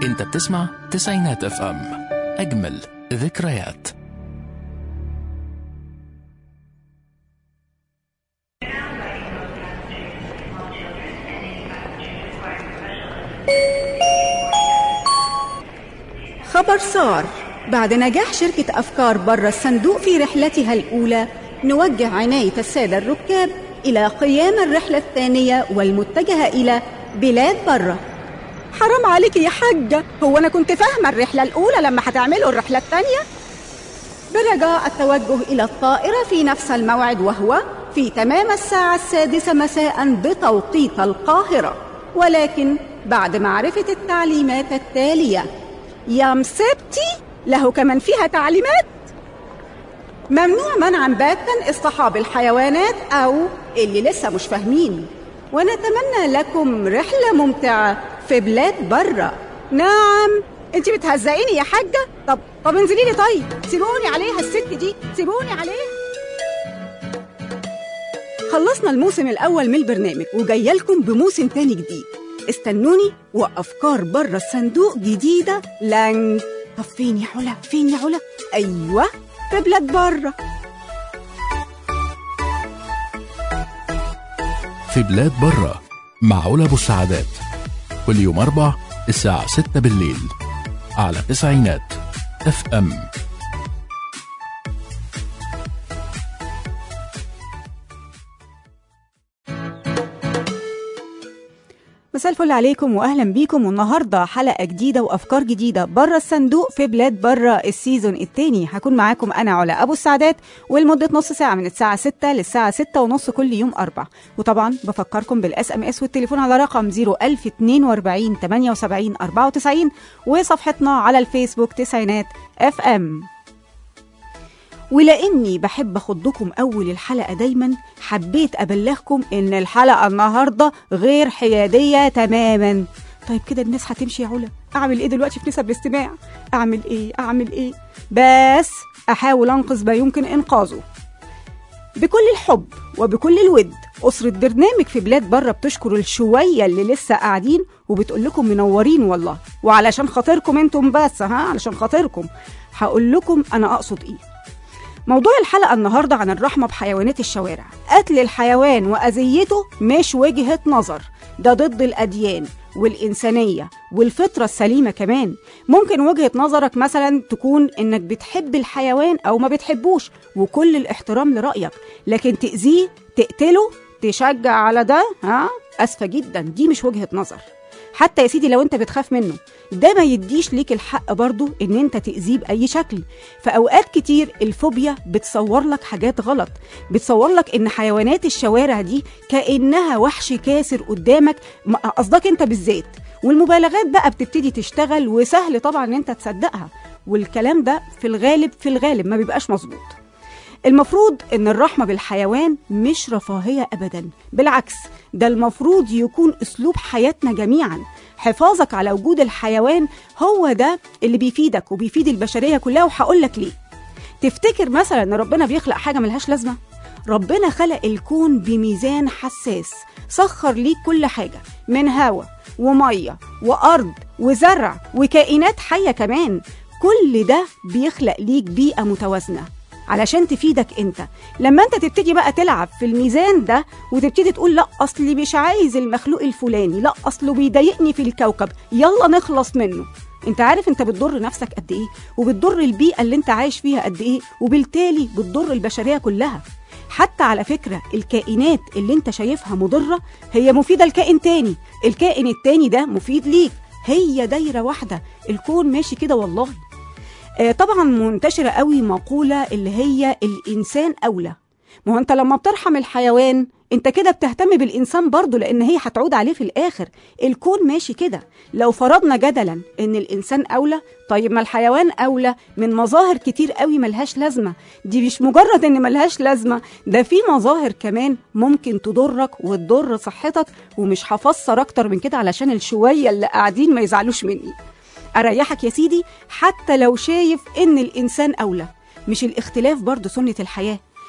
انت بتسمع تسعينات اف ام اجمل ذكريات خبر صار بعد نجاح شركة أفكار بره الصندوق في رحلتها الأولى نوجه عناية السادة الركاب إلى قيام الرحلة الثانية والمتجهة إلى بلاد بره حرام عليك يا حاجة هو أنا كنت فاهمة الرحلة الأولى لما هتعملوا الرحلة الثانية برجاء التوجه إلى الطائرة في نفس الموعد وهو في تمام الساعة السادسة مساء بتوقيت القاهرة ولكن بعد معرفة التعليمات التالية يا مسبتي له كمان فيها تعليمات ممنوع منعا باتا اصطحاب الحيوانات أو اللي لسه مش فاهمين ونتمنى لكم رحلة ممتعة في بلاد برة نعم انت بتهزقيني يا حاجة طب طب انزلي لي طيب سيبوني عليها الست دي سيبوني عليها خلصنا الموسم الأول من البرنامج وجاية لكم بموسم تاني جديد استنوني وأفكار بره الصندوق جديدة لن طب فين يا علا فين يا علا أيوة في بلاد بره في بلاد برة مع علا ابو السعادات كل يوم اربع الساعة 6 بالليل على تسعينات اف ام مساء الفل عليكم واهلا بيكم والنهارده حلقه جديده وافكار جديده بره الصندوق في بلاد بره السيزون الثاني هكون معاكم انا علا ابو السعدات ولمده نص ساعه من الساعه 6 للساعه 6 ونص كل يوم اربع وطبعا بفكركم بالاس ام اس والتليفون على رقم 01042 78 94 وصفحتنا على الفيسبوك تسعينات اف ام ولاني بحب اخضكم اول الحلقه دايما حبيت ابلغكم ان الحلقه النهارده غير حياديه تماما طيب كده الناس هتمشي يا علا اعمل ايه دلوقتي في نسب الاستماع اعمل ايه اعمل ايه بس احاول انقذ ما يمكن انقاذه بكل الحب وبكل الود أسرة برنامج في بلاد بره بتشكر الشوية اللي لسه قاعدين وبتقول لكم منورين والله وعلشان خاطركم انتم بس ها علشان خاطركم هقول لكم أنا أقصد إيه موضوع الحلقة النهاردة عن الرحمة بحيوانات الشوارع قتل الحيوان وأذيته مش وجهة نظر ده ضد الأديان والإنسانية والفطرة السليمة كمان ممكن وجهة نظرك مثلا تكون إنك بتحب الحيوان أو ما بتحبوش وكل الاحترام لرأيك لكن تأذيه تقتله تشجع على ده ها أسفة جدا دي مش وجهة نظر حتى يا سيدي لو انت بتخاف منه ده ما يديش ليك الحق برضو ان انت تأذيه بأي شكل فأوقات كتير الفوبيا بتصور لك حاجات غلط بتصور لك ان حيوانات الشوارع دي كأنها وحش كاسر قدامك م- قصدك انت بالذات والمبالغات بقى بتبتدي تشتغل وسهل طبعا ان انت تصدقها والكلام ده في الغالب في الغالب ما بيبقاش مظبوط المفروض ان الرحمه بالحيوان مش رفاهيه ابدا بالعكس ده المفروض يكون اسلوب حياتنا جميعا حفاظك على وجود الحيوان هو ده اللي بيفيدك وبيفيد البشريه كلها وهقول لك ليه تفتكر مثلا ان ربنا بيخلق حاجه ملهاش لازمه ربنا خلق الكون بميزان حساس سخر ليك كل حاجه من هواء وميه وارض وزرع وكائنات حيه كمان كل ده بيخلق ليك بيئه متوازنه علشان تفيدك انت لما انت تبتدي بقى تلعب في الميزان ده وتبتدي تقول لا اصلي مش عايز المخلوق الفلاني لا اصله بيضايقني في الكوكب يلا نخلص منه انت عارف انت بتضر نفسك قد ايه وبتضر البيئه اللي انت عايش فيها قد ايه وبالتالي بتضر البشريه كلها حتى على فكرة الكائنات اللي انت شايفها مضرة هي مفيدة لكائن تاني الكائن التاني ده مفيد ليك هي دايرة واحدة الكون ماشي كده والله آه، طبعا منتشرة قوي مقولة اللي هي الإنسان أولى ما هو أنت لما بترحم الحيوان أنت كده بتهتم بالإنسان برضه لأن هي هتعود عليه في الآخر الكون ماشي كده لو فرضنا جدلا إن الإنسان أولى طيب ما الحيوان أولى من مظاهر كتير قوي ملهاش لازمة دي مش مجرد إن ملهاش لازمة ده في مظاهر كمان ممكن تضرك وتضر صحتك ومش هفسر أكتر من كده علشان الشوية اللي قاعدين ما يزعلوش مني أريحك يا سيدي حتى لو شايف إن الإنسان أولى مش الاختلاف برضه سنة الحياة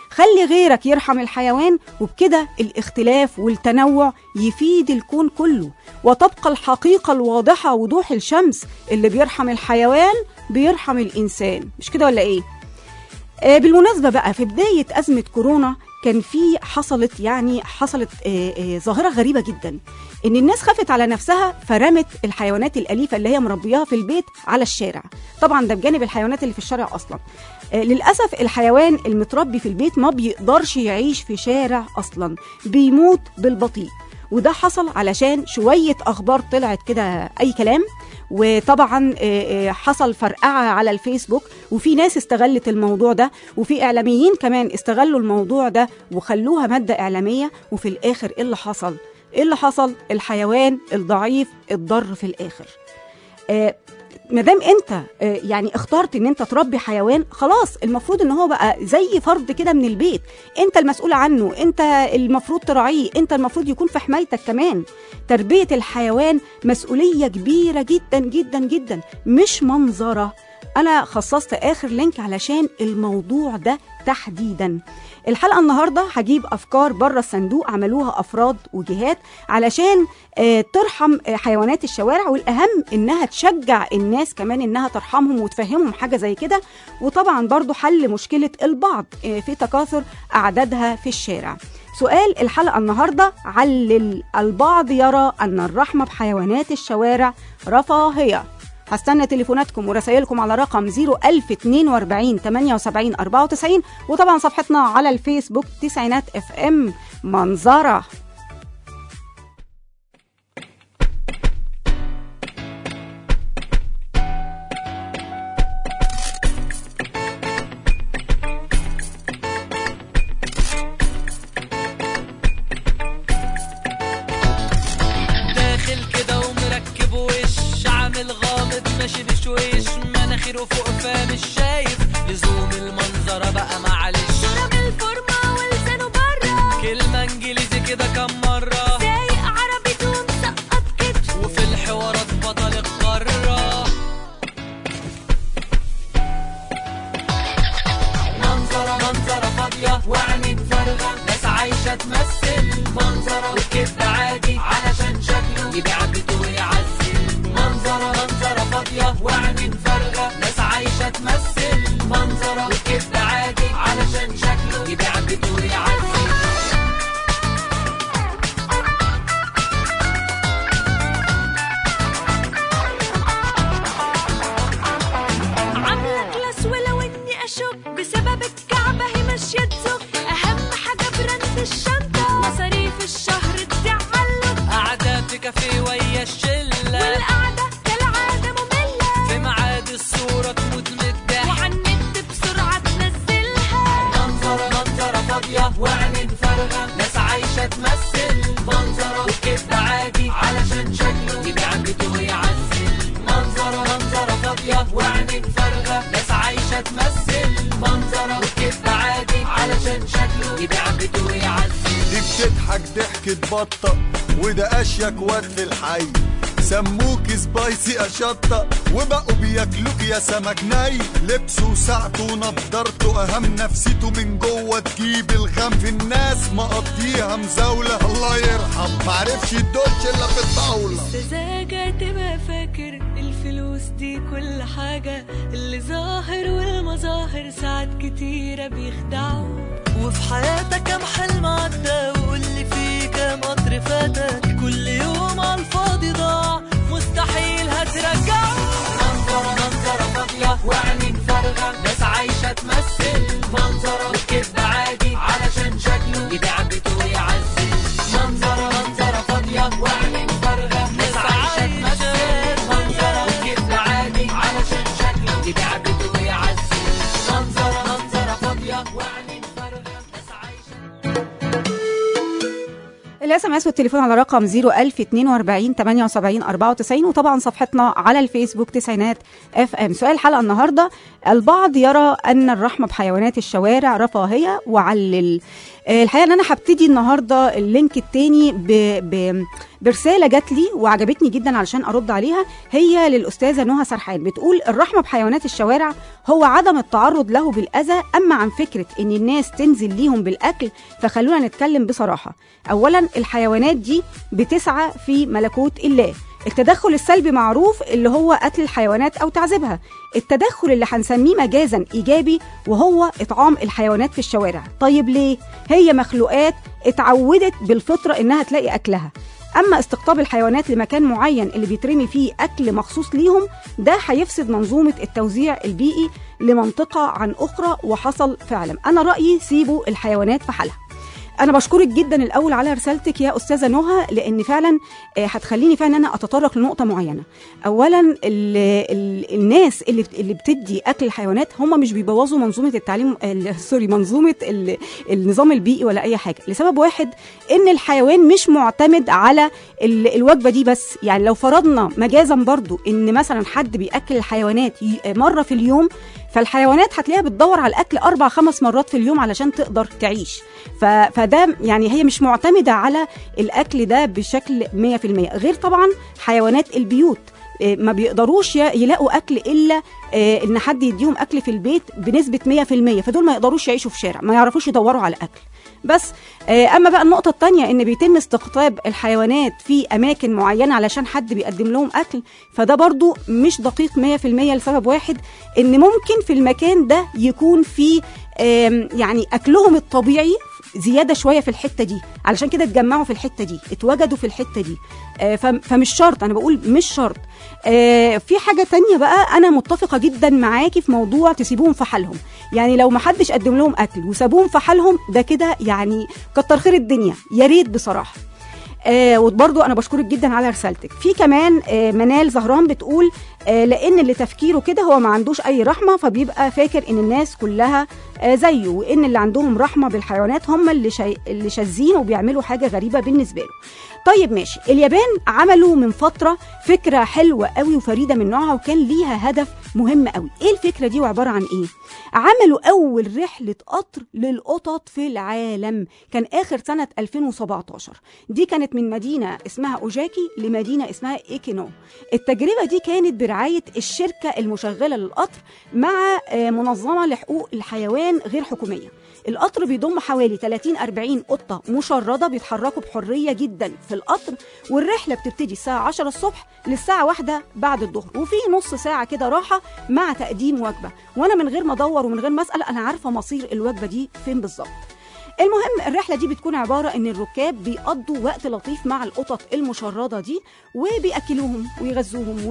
خلي غيرك يرحم الحيوان وبكده الاختلاف والتنوع يفيد الكون كله وتبقى الحقيقة الواضحة وضوح الشمس اللي بيرحم الحيوان بيرحم الإنسان مش كده ولا إيه؟ آه، بالمناسبة بقى في بداية أزمة كورونا كان في حصلت يعني حصلت آه، آه، ظاهرة غريبة جدا إن الناس خافت على نفسها فرمت الحيوانات الأليفة اللي هي مربياها في البيت على الشارع طبعا ده بجانب الحيوانات اللي في الشارع أصلا آه، للأسف الحيوان المتربي في البيت ما بيقدرش يعيش في شارع أصلا بيموت بالبطيء وده حصل علشان شوية أخبار طلعت كده أي كلام وطبعا آه، آه، حصل فرقعة على الفيسبوك وفي ناس استغلت الموضوع ده وفي إعلاميين كمان استغلوا الموضوع ده وخلوها مادة إعلامية وفي الآخر إيه اللي حصل؟ إيه اللي حصل؟ الحيوان الضعيف اتضر في الآخر آه، ما دام انت آه، يعني اخترت ان انت تربي حيوان خلاص المفروض ان هو بقى زي فرد كده من البيت انت المسؤول عنه انت المفروض تراعيه انت المفروض يكون في حمايتك كمان تربيه الحيوان مسؤوليه كبيره جدا جدا جدا مش منظره انا خصصت اخر لينك علشان الموضوع ده تحديدا الحلقه النهارده هجيب افكار بره الصندوق عملوها افراد وجهات علشان آه، ترحم آه، حيوانات الشوارع والاهم انها تشجع الناس كمان انها ترحمهم وتفهمهم حاجه زي كده وطبعا برضو حل مشكله البعض آه، في تكاثر اعدادها في الشارع سؤال الحلقه النهارده علل البعض يرى ان الرحمه بحيوانات الشوارع رفاهيه هستنى تليفوناتكم ورسائلكم على رقم 01042 78 94 وطبعا صفحتنا على الفيسبوك تسعينات اف ام منظره داخل كده ومركب وش عامل غامض ماشي بشويش مناخيره فوق فمش شايف لزوم المنظرة بقى معلش شرب الفورمة ولسانه برا كلمة انجليزي كده كم مرة سايق عربيته مسقط كتف وفي الحوارات بطل القارة منظرة منظرة فاضية وعينين فارغة ناس عايشة تمثل منظرة والكذب عادي علشان شكله يبيع بيته ويعزل منظرة منظرة فاضية وعينين فارغة ناس عايشة تمثل منظرة والكذب عادي علشان شكله يبيع بيته ويعزل عاملة كلاس ولو اني اشك بسبب الكعبة هي ماشية تزق اهم حاجة براند الشنطة مصاريف الشهر تزعله قاعدة في كافيه ويا الشلة والقعدة كالعادة مملة في ميعاد الصورة تموت من الضحك وعن النت بسرعة تنزلها منظرة منظرة فاضية وعينين فارغة ناس عايشة تمثل منظرة والكذب عادي علشان شكله يبيع بيته ويعزل منظرة منظرة فاضية وعينين فارغة ناس عايشة تمثل منظرة والكذب عادي علشان شكله يبيع بيته ويعزل دي بتضحك ضحكة بطة وده أشيك واد في الحي سموك سبايسي أشطة وبقوا بياكلوك يا سمك ني لبسه وساعته ونضارته أهم نفسيته من جوه تجيب الغم في الناس مقضيها مزاولة الله يرحم معرفش الدوتش إلا في الطاولة سذاجة تبقى فاكر الفلوس دي كل حاجة اللي ظاهر والمظاهر ساعات كتيرة بيخدعوا وفي حياتك كام حلم عدى وقول لي في كام قطر فاتك كل يوم على الفاضي ضاع مستحيل هترجعه منظرة منظرة فاضية وعينين فارغة ناس عايشة تمثل منظرة والكذب عادي علشان شكله يبيع بيته ويعزل منظرة منظرة فاضية وعينين فارغة ناس عايشة تمثل منظرة والكذب عادي علشان شكله يبيع بيته ويعزل منظرة منظرة فاضية وعينين فارغة ناس عايشة الاس ام اس التليفون على رقم 01042 78 94 وطبعا صفحتنا على الفيسبوك تسعينات اف ام سؤال الحلقه النهارده البعض يرى ان الرحمه بحيوانات الشوارع رفاهيه وعلل آه، الحقيقه ان انا هبتدي النهارده اللينك التاني ب... ب... برساله جات لي وعجبتني جدا علشان ارد عليها هي للاستاذه نهى سرحان بتقول الرحمه بحيوانات الشوارع هو عدم التعرض له بالاذى اما عن فكره ان الناس تنزل ليهم بالاكل فخلونا نتكلم بصراحه اولا الحيوانات دي بتسعى في ملكوت الله التدخل السلبي معروف اللي هو قتل الحيوانات او تعذيبها التدخل اللي هنسميه مجازا ايجابي وهو اطعام الحيوانات في الشوارع طيب ليه هي مخلوقات اتعودت بالفطره انها تلاقي اكلها اما استقطاب الحيوانات لمكان معين اللي بيترمي فيه اكل مخصوص ليهم ده هيفسد منظومه التوزيع البيئي لمنطقه عن اخرى وحصل فعلا انا رايي سيبوا الحيوانات في حالها انا بشكرك جدا الاول على رسالتك يا استاذه نهى لان فعلا آه، هتخليني فعلا ان انا اتطرق لنقطه معينه اولا ال ال الناس اللي بت- اللي بتدي اكل الحيوانات هم مش بيبوظوا منظومه التعليم ال- سوري منظومه ال النظام البيئي ولا اي حاجه لسبب واحد ان الحيوان مش معتمد على ال الوجبه دي بس يعني لو فرضنا مجازا برضو ان مثلا حد بياكل الحيوانات ي- مره في اليوم فالحيوانات هتلاقيها بتدور على الاكل اربع خمس مرات في اليوم علشان تقدر تعيش ف... فده يعني هي مش معتمده على الاكل ده بشكل 100% غير طبعا حيوانات البيوت إيه، ما بيقدروش ي- يلاقوا اكل الا إيه، ان حد يديهم اكل في البيت بنسبه 100% فدول ما يقدروش يعيشوا في شارع ما يعرفوش يدوروا على اكل بس آه، اما بقى النقطه الثانيه ان بيتم استقطاب الحيوانات في اماكن معينه علشان حد بيقدم لهم اكل فده برضو مش دقيق 100% لسبب واحد ان ممكن في المكان ده يكون في آم، يعني اكلهم الطبيعي زياده شويه في الحته دي علشان كده اتجمعوا في الحته دي اتوجدوا في الحته دي آه، فم- فمش شرط انا بقول مش شرط آه، في حاجه تانية بقى انا متفقه جدا معاكي في موضوع تسيبوهم في حالهم يعني لو ما حدش قدم لهم اكل وسابوهم في حالهم ده كده يعني كتر خير الدنيا يا ريت بصراحه آه وبرضو انا بشكرك جدا على رسالتك في كمان آه منال زهران بتقول آه لان اللي تفكيره كده هو ما عندوش اي رحمه فبيبقى فاكر ان الناس كلها آه زيه وان اللي عندهم رحمه بالحيوانات هم اللي شي... اللي شاذين وبيعملوا حاجه غريبه بالنسبه له طيب ماشي اليابان عملوا من فتره فكره حلوه قوي وفريده من نوعها وكان ليها هدف مهم قوي ايه الفكره دي وعباره عن ايه عملوا اول رحله قطر للقطط في العالم كان اخر سنه 2017 دي كانت من مدينه اسمها اوجاكي لمدينه اسمها ايكينو التجربه دي كانت برعايه الشركه المشغله للقطر مع آه، منظمه لحقوق الحيوان غير حكوميه القطر بيضم حوالي 30 40 قطه مشرده بيتحركوا بحريه جدا في القطر والرحله بتبتدي الساعه 10 الصبح للساعه 1 بعد الظهر وفي نص ساعه كده راحه مع تقديم وجبه وانا من غير ما ادور ومن غير ما اسال انا عارفه مصير الوجبه دي فين بالظبط المهم الرحله دي بتكون عباره ان الركاب بيقضوا وقت لطيف مع القطط المشرده دي وبياكلوهم ويغذوهم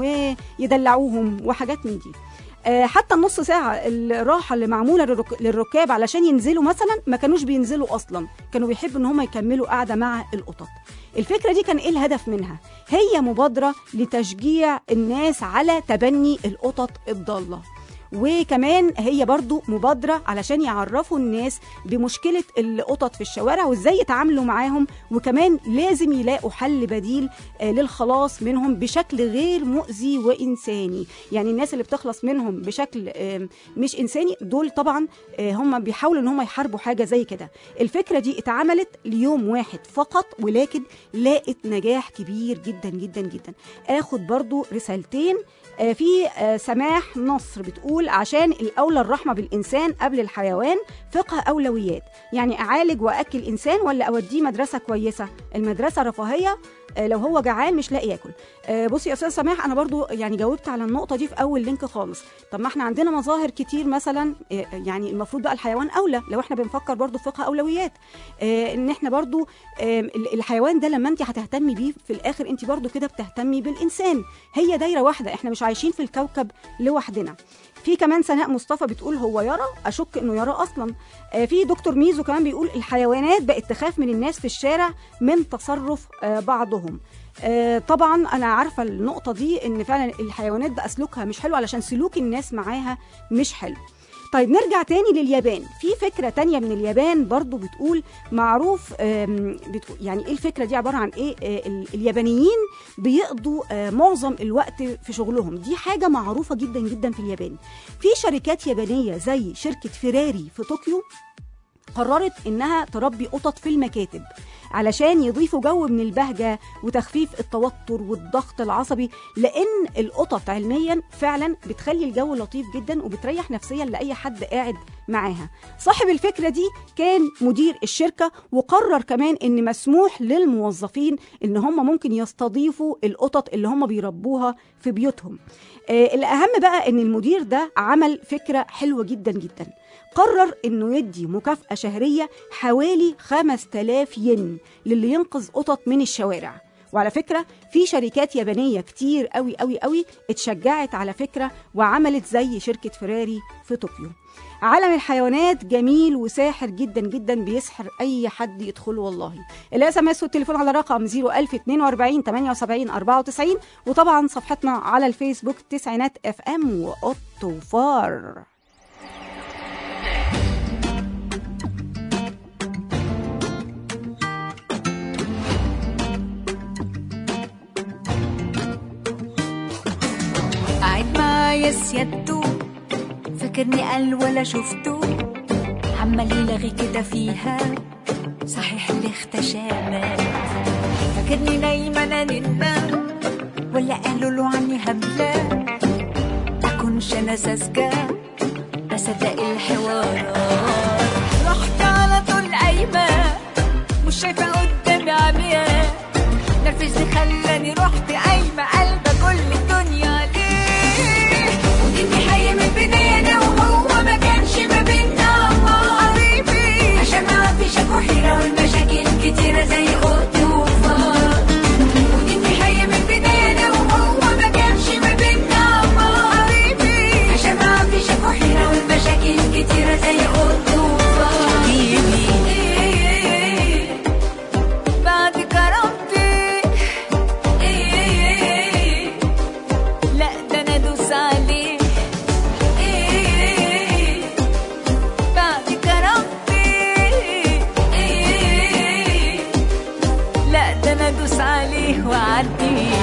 ويدلعوهم وحاجات من دي آه، حتى النص ساعة الراحة اللي معمولة للرك- للركاب علشان ينزلوا مثلا ما كانوش بينزلوا أصلا كانوا بيحبوا إن هم يكملوا قاعدة مع القطط الفكرة دي كان إيه الهدف منها؟ هي مبادرة لتشجيع الناس على تبني القطط الضالة وكمان هي برضو مبادرة علشان يعرفوا الناس بمشكلة القطط في الشوارع وازاي يتعاملوا معاهم وكمان لازم يلاقوا حل بديل آه، للخلاص منهم بشكل غير مؤذي وإنساني يعني الناس اللي بتخلص منهم بشكل آم، مش إنساني دول طبعا آه، هم بيحاولوا ان هم يحاربوا حاجة زي كده الفكرة دي اتعملت ليوم واحد فقط ولكن لاقت نجاح كبير جدا جدا جدا اخد برضو رسالتين آه، في آه، سماح نصر بتقول عشان الأولى الرحمة بالإنسان قبل الحيوان فقه أولويات يعني أعالج وأكل إنسان ولا أوديه مدرسة كويسة المدرسة رفاهية آه، لو هو جعان مش لاقي ياكل آه، بصي يا استاذ سماح انا برضو يعني جاوبت على النقطه دي في اول لينك خالص طب ما احنا عندنا مظاهر كتير مثلا آه، يعني المفروض بقى الحيوان اولى لو احنا بنفكر برضو في فقه اولويات آه، ان احنا برضو آه، ال- الحيوان ده لما انت هتهتمي بيه في الاخر انت برضو كده بتهتمي بالانسان هي دايره واحده احنا مش عايشين في الكوكب لوحدنا في كمان سناء مصطفى بتقول هو يرى اشك انه يرى اصلا آه، في دكتور ميزو كمان بيقول الحيوانات بقت تخاف من الناس في الشارع من تصرف آه، بعضهم آه، طبعا انا عارفه النقطه دي ان فعلا الحيوانات بقى سلوكها مش حلو علشان سلوك الناس معاها مش حلو طيب نرجع تاني لليابان في فكرة تانية من اليابان برضو بتقول معروف آم، بتقول يعني ايه الفكرة دي عبارة عن ايه آه، ال- اليابانيين بيقضوا آه، معظم الوقت في شغلهم دي حاجة معروفة جدا جدا في اليابان في شركات يابانية زي شركة فيراري في طوكيو قررت انها تربي قطط في المكاتب علشان يضيفوا جو من البهجه وتخفيف التوتر والضغط العصبي لان القطط علميا فعلا بتخلي الجو لطيف جدا وبتريح نفسيا لاي حد قاعد معاها صاحب الفكره دي كان مدير الشركه وقرر كمان ان مسموح للموظفين ان هم ممكن يستضيفوا القطط اللي هم بيربوها في بيوتهم آه الاهم بقى ان المدير ده عمل فكره حلوه جدا جدا قرر انه يدي مكافأة شهرية حوالي 5000 ين للي ينقذ قطط من الشوارع وعلى فكرة في شركات يابانية كتير قوي قوي قوي اتشجعت على فكرة وعملت زي شركة فيراري في طوكيو عالم الحيوانات جميل وساحر جدا جدا بيسحر اي حد يدخله والله الاس ام اس والتليفون على رقم 01042 78 94 وطبعا صفحتنا على الفيسبوك تسعينات اف ام وقط فار قاعد معايا سيادته فاكرني قال ولا شفته عمال يلغي كده فيها صحيح اللي اختشامة فاكرني نايمة انا ننام ولا قالوا له عني هبلة اكونش انا ساذجة بصدق الحوارات رحت على طول قايمة مش شايفة قدامي عمياء نرفزني خلاني رحت قايمة قلبة كل الدنيا ليه وديتني حي من البداية انا وهو ما كانش ما بينا الله حبيبي عشان ما فيش اكو حيرة والمشاكل كتيرة زي قط وفار وديتني حي من البداية انا وهو ما كانش ما بينا الله حبيبي عشان ما فيش اكو حيرة والمشاكل كتيرة زي قط وفار حبيبي بعد كرامتي إيه لا ده انا ادوس عليه إيه بعد كرامتي إيه لا ده انا ادوس عليه واعديه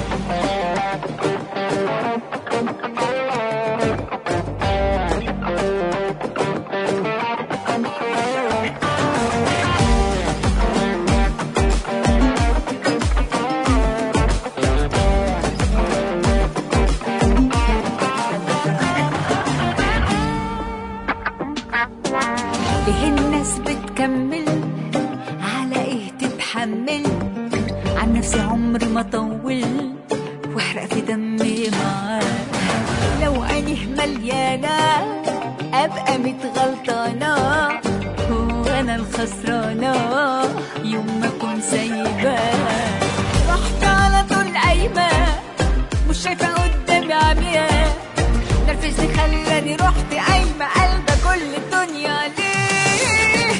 ليه الناس بتكمل على ايه تتحمل عن نفسي عمري ما طول واحرق في دمي معاه لو عينيه مليانة ابقى متغلطانة هو انا الخسرانة يوم ما اكون سايباه رحت على طول قايمة مش شايفة قدامي عمياء نرفزني خلاني رحت قايمة قلبة كل الدنيا ليه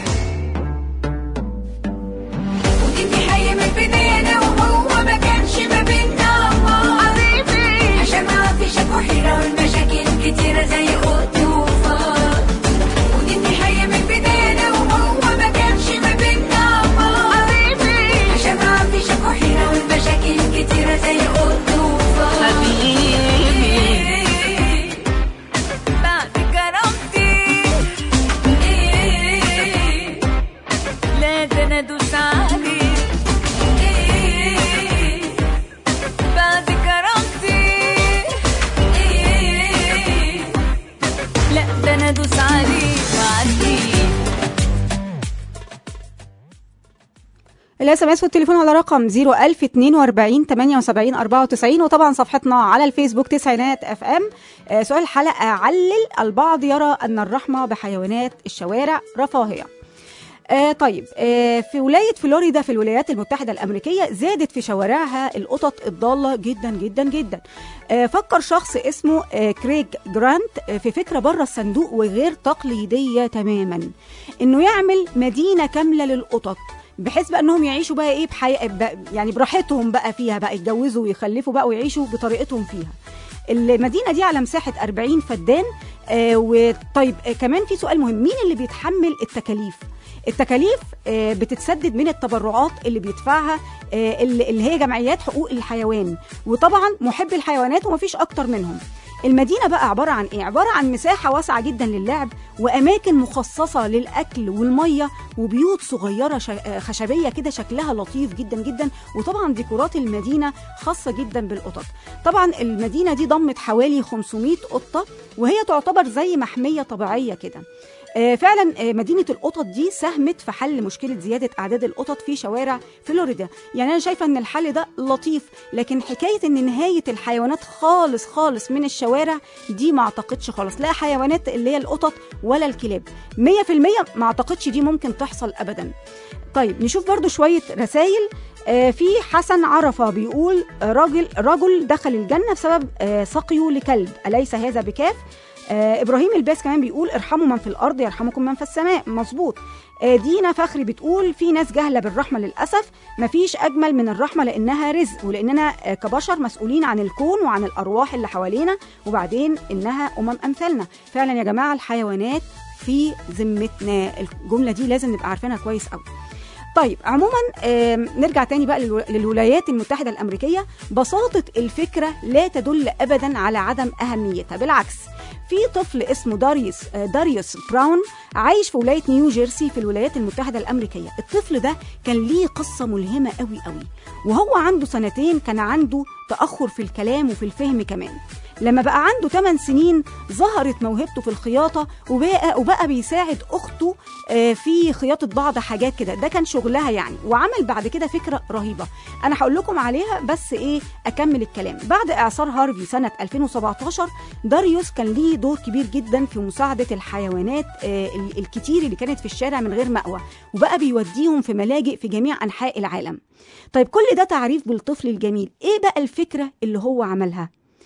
وديتني حي من البداية انا وهو ما كانش ما بينا الله حبيبي عشان ما فيش اكو حيرة والمشاكل كتيرة زي قط وفار وديتني حي من البداية انا وهو ما كانش ما بينا الله حبيبي عشان ما فيش اكو حيرة والمشاكل كتيرة زي قط وفار حبيبي بعد كرامتي إيه لا ده انا ادوس عليه إيه بعد كرامتي إيه لا ده انا ادوس عليه واعديه الاس ام اس والتليفون على رقم 01042 78 94 وطبعا صفحتنا على الفيسبوك تسعينات اف ام آه، سؤال الحلقه علل البعض يرى ان الرحمه بحيوانات الشوارع رفاهيه آه طيب آه في ولاية فلوريدا في الولايات المتحدة الأمريكية زادت في شوارعها القطط الضالة جدا جدا جدا آه فكر شخص اسمه آه كريج جرانت آه في فكرة بره الصندوق وغير تقليدية تماما إنه يعمل مدينة كاملة للقطط بحيث بقى انهم يعيشوا بقى ايه بحي... ب... يعني براحتهم بقى فيها بقى يتجوزوا ويخلفوا بقى ويعيشوا بطريقتهم فيها المدينه دي على مساحه 40 فدان آه وطيب آه كمان في سؤال مهم مين اللي بيتحمل التكاليف التكاليف آه، بتتسدد من التبرعات اللي بيدفعها آه، اللي اللي هي جمعيات حقوق الحيوان وطبعا محب الحيوانات ومفيش اكتر منهم المدينة بقى عبارة عن ايه؟ عبارة عن مساحة واسعة جدا للعب وأماكن مخصصة للأكل والمية وبيوت صغيرة ش- آه، خشبية كده شكلها لطيف جدا جدا وطبعا ديكورات المدينة خاصة جدا بالقطط طبعا المدينة دي ضمت حوالي 500 قطة وهي تعتبر زي محمية طبيعية كده آه، فعلا آه، مدينه القطط دي ساهمت في حل مشكله زياده اعداد القطط في شوارع فلوريدا يعني انا شايفه ان الحل ده لطيف لكن حكايه ان نهايه الحيوانات خالص خالص من الشوارع دي ما اعتقدش خالص لا حيوانات اللي هي القطط ولا الكلاب 100% ما اعتقدش دي ممكن تحصل ابدا طيب نشوف برضو شويه رسائل آه، في حسن عرفة بيقول آه، راجل رجل دخل الجنة بسبب آه، سقيه لكلب أليس هذا بكاف آه ابراهيم الباس كمان بيقول ارحموا من في الارض يرحمكم من في السماء مظبوط آه دينا فخري بتقول في ناس جاهله بالرحمه للاسف مفيش اجمل من الرحمه لانها رزق ولاننا آه كبشر مسؤولين عن الكون وعن الارواح اللي حوالينا وبعدين انها امم امثالنا فعلا يا جماعه الحيوانات في ذمتنا الجمله دي لازم نبقى عارفينها كويس قوي طيب عموما آم، نرجع تاني بقى للو- للولايات المتحدة الأمريكية بساطة الفكرة لا تدل أبدا على عدم أهميتها بالعكس في طفل اسمه داريوس آه، داريوس براون عايش في ولاية نيو جيرسي في الولايات المتحدة الأمريكية الطفل ده كان ليه قصة ملهمة قوي قوي وهو عنده سنتين كان عنده تأخر في الكلام وفي الفهم كمان لما بقى عنده 8 سنين ظهرت موهبته في الخياطة وبقى وبقى بيساعد أخته آه، في خياطة بعض حاجات كده ده كان شغلها يعني وعمل بعد كده فكرة رهيبة أنا هقول لكم عليها بس إيه أكمل الكلام بعد إعصار هارفي سنة 2017 داريوس كان ليه دور كبير جدا في مساعدة الحيوانات آه، ال- الكتير اللي كانت في الشارع من غير مأوى وبقى بيوديهم في ملاجئ في جميع أنحاء العالم طيب كل ده تعريف بالطفل الجميل إيه بقى الفكرة اللي هو عملها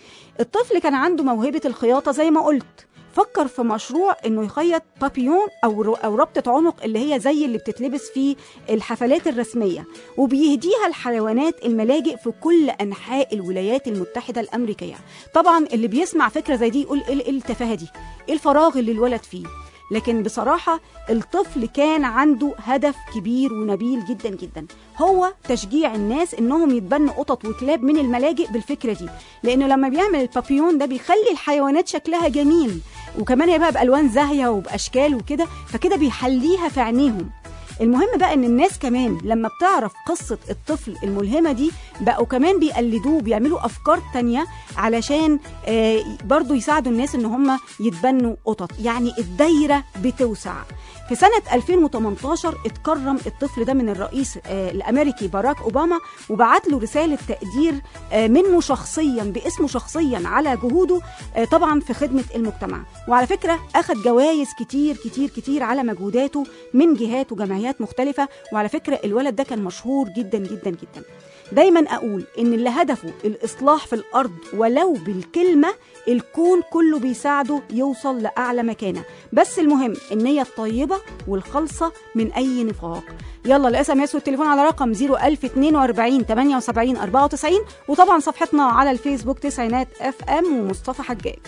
الطفل كان عنده موهبة الخياطة زي ما قلت فكر في مشروع انه يخيط بابيون او رو- او ربطه عنق اللي هي زي اللي بتتلبس في الحفلات الرسميه وبيهديها الحيوانات الملاجئ في كل انحاء الولايات المتحده الامريكيه طبعا اللي بيسمع فكره زي دي يقول ايه إيه التفاهه دي ايه الفراغ اللي الولد فيه لكن بصراحة الطفل كان عنده هدف كبير ونبيل جدا جدا هو تشجيع الناس انهم يتبنوا قطط وكلاب من الملاجئ بالفكرة دي لانه لما بيعمل البابيون ده بيخلي الحيوانات شكلها جميل وكمان هيبقى بالوان زاهية وباشكال وكده فكده بيحليها في عينيهم المهم بقى ان الناس كمان لما بتعرف قصة الطفل الملهمة دي بقوا كمان بيقلدوه بيعملوا افكار تانية علشان آه، برضو يساعدوا الناس ان هم يتبنوا قطط يعني الدايرة بتوسع في سنة 2018 اتكرم الطفل ده من الرئيس آه، الامريكي باراك اوباما وبعت له رسالة تقدير آه، منه شخصيا باسمه شخصيا على جهوده آه، طبعا في خدمة المجتمع وعلى فكرة اخد جوائز كتير كتير كتير على مجهوداته من جهات وجمعيات مختلفة وعلى فكرة الولد ده كان مشهور جدا جدا جدا دايما اقول ان اللي هدفه الاصلاح في الارض ولو بالكلمه الكون كله بيساعده يوصل لاعلى مكانه بس المهم النيه الطيبه والخالصه من اي نفاق يلا الاس ام اس والتليفون على رقم 01042 78 94 وطبعا صفحتنا على الفيسبوك تسعينات اف ام ومصطفى حجاج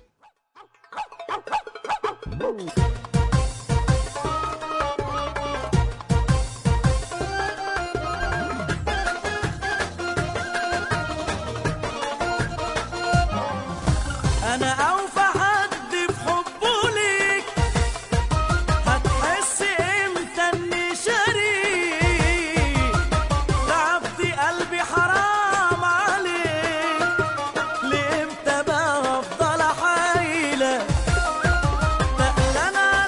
انا اوفى حد في حبه ليك هتحس امتى اني شريك تعبت قلبي حرام عليك لامتى بقى افضل احايلك تقل انا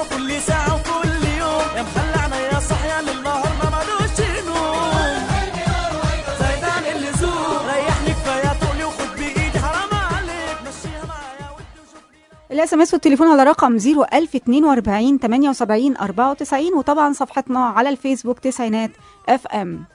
وكل ساعة وكل يوم يا مخلعنا يا صحيا للنهار ما مالوش نوم زايدان اللزوم ريحني كفاية تقولي وخد بإيدي حرام عليك مشيها معايا ودي وشوف لي الاس ام اس والتليفون على رقم 01042 78 94 وطبعا صفحتنا على الفيسبوك تسعينات اف ام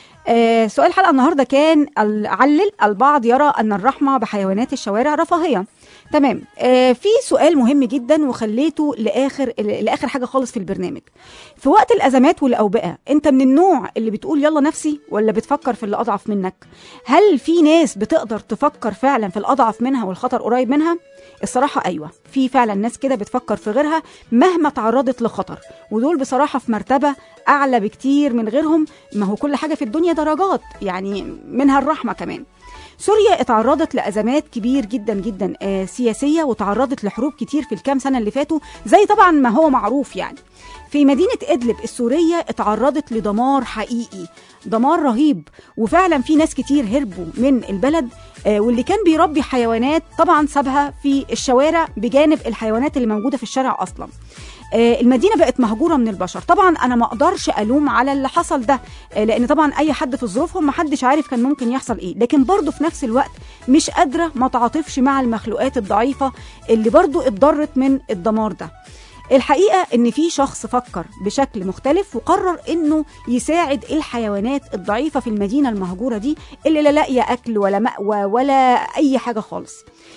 آه سؤال الحلقه النهارده كان ال- علل البعض يرى ان الرحمه بحيوانات الشوارع رفاهيه تمام آه في سؤال مهم جدا وخليته لاخر لاخر حاجه خالص في البرنامج في وقت الازمات والاوبئه انت من النوع اللي بتقول يلا نفسي ولا بتفكر في اللي اضعف منك هل في ناس بتقدر تفكر فعلا في الاضعف منها والخطر قريب منها الصراحه ايوه في فعلا ناس كده بتفكر في غيرها مهما تعرضت لخطر ودول بصراحه في مرتبه اعلى بكتير من غيرهم ما هو كل حاجه في الدنيا درجات يعني منها الرحمه كمان سوريا اتعرضت لازمات كبير جدا جدا آه سياسيه وتعرضت لحروب كتير في الكام سنه اللي فاتوا زي طبعا ما هو معروف يعني في مدينة إدلب السورية اتعرضت لدمار حقيقي دمار رهيب وفعلا في ناس كتير هربوا من البلد آه، واللي كان بيربي حيوانات طبعا سابها في الشوارع بجانب الحيوانات اللي موجودة في الشارع أصلا آه، المدينه بقت مهجوره من البشر طبعا انا ما اقدرش الوم على اللي حصل ده آه، لان طبعا اي حد في ظروفهم ما حدش عارف كان ممكن يحصل ايه لكن برضه في نفس الوقت مش قادره ما تعاطفش مع المخلوقات الضعيفه اللي برضه اتضرت من الدمار ده الحقيقه ان في شخص فكر بشكل مختلف وقرر انه يساعد الحيوانات الضعيفه في المدينه المهجوره دي اللي لا لاقيه اكل ولا مأوى ولا اي حاجه خالص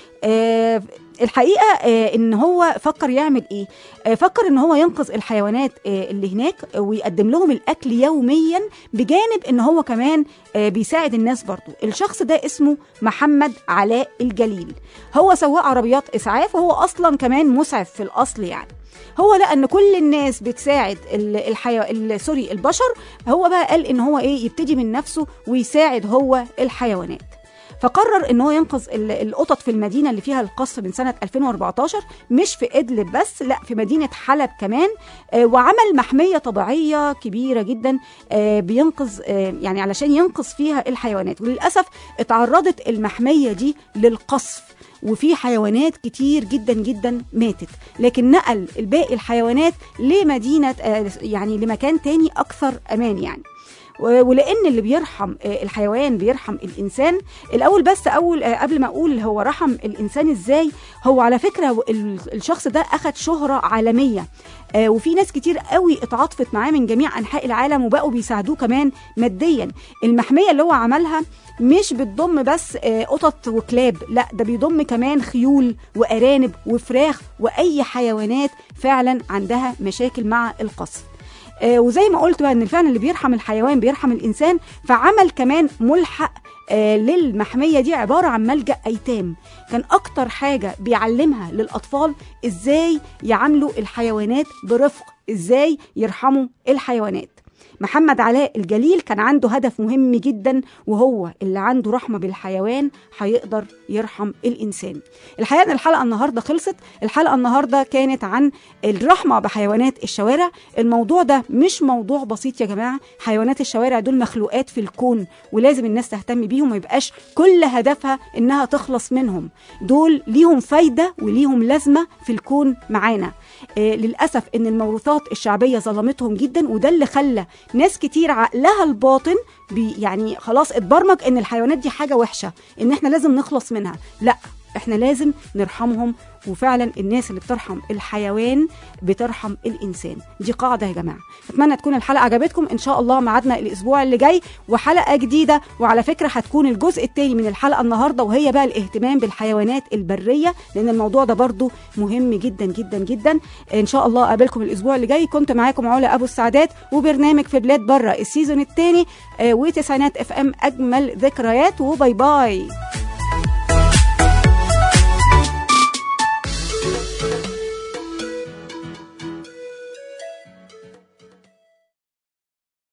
آه، الحقيقه آه، ان هو فكر يعمل ايه آه، فكر ان هو ينقذ الحيوانات آه، اللي هناك ويقدم لهم الاكل يوميا بجانب ان هو كمان آه، بيساعد الناس برضو الشخص ده اسمه محمد علاء الجليل هو سواق عربيات اسعاف وهو اصلا كمان مسعف في الاصل يعني هو لقى ان كل الناس بتساعد ال- الحيو... ال- سوري البشر هو بقى قال ان هو ايه يبتدي من نفسه ويساعد هو الحيوانات فقرر ان هو ينقذ ال- القطط في المدينه اللي فيها القصف من سنه 2014 مش في ادلب بس لا في مدينه حلب كمان آه، وعمل محميه طبيعيه كبيره جدا آه، بينقذ آه، يعني علشان ينقذ فيها الحيوانات وللاسف اتعرضت المحميه دي للقصف وفي حيوانات كتير جدا جدا ماتت لكن نقل الباقي الحيوانات لمدينه آه، يعني لمكان تاني اكثر امان يعني و- ولان اللي بيرحم آه، الحيوان بيرحم الانسان الاول بس اول آه، قبل ما اقول هو رحم الانسان ازاي هو على فكره ال- الشخص ده اخد شهره عالميه آه، وفي ناس كتير قوي اتعاطفت معاه من جميع انحاء العالم وبقوا بيساعدوه كمان ماديا المحميه اللي هو عملها مش بتضم بس آه، قطط وكلاب لا ده بيضم كمان خيول وارانب وفراخ واي حيوانات فعلا عندها مشاكل مع القصف آه، وزي ما قلت بقى ان فعلا اللي بيرحم الحيوان بيرحم الانسان فعمل كمان ملحق آه، للمحميه دي عباره عن ملجا ايتام كان اكتر حاجه بيعلمها للاطفال ازاي يعاملوا الحيوانات برفق ازاي يرحموا الحيوانات محمد علاء الجليل كان عنده هدف مهم جدا وهو اللي عنده رحمه بالحيوان هيقدر يرحم الانسان الحقيقه ان الحلقه النهارده خلصت الحلقه النهارده كانت عن الرحمه بحيوانات الشوارع الموضوع ده مش موضوع بسيط يا جماعه حيوانات الشوارع دول مخلوقات في الكون ولازم الناس تهتم بيهم ما يبقاش كل هدفها انها تخلص منهم دول ليهم فايده وليهم لازمه في الكون معانا آه للاسف ان الموروثات الشعبيه ظلمتهم جدا وده اللي خلى ناس كتير عقلها الباطن بي يعني خلاص اتبرمج ان الحيوانات دي حاجه وحشه ان احنا لازم نخلص منها لا احنا لازم نرحمهم وفعلا الناس اللي بترحم الحيوان بترحم الانسان دي قاعده يا جماعه اتمنى تكون الحلقه عجبتكم ان شاء الله ميعادنا الاسبوع اللي جاي وحلقه جديده وعلى فكره هتكون الجزء الثاني من الحلقه النهارده وهي بقى الاهتمام بالحيوانات البريه لان الموضوع ده برضو مهم جدا جدا جدا ان شاء الله اقابلكم الاسبوع اللي جاي كنت معاكم علا ابو السعدات وبرنامج في بلاد بره السيزون الثاني وتسعينات اف ام اجمل ذكريات وباي باي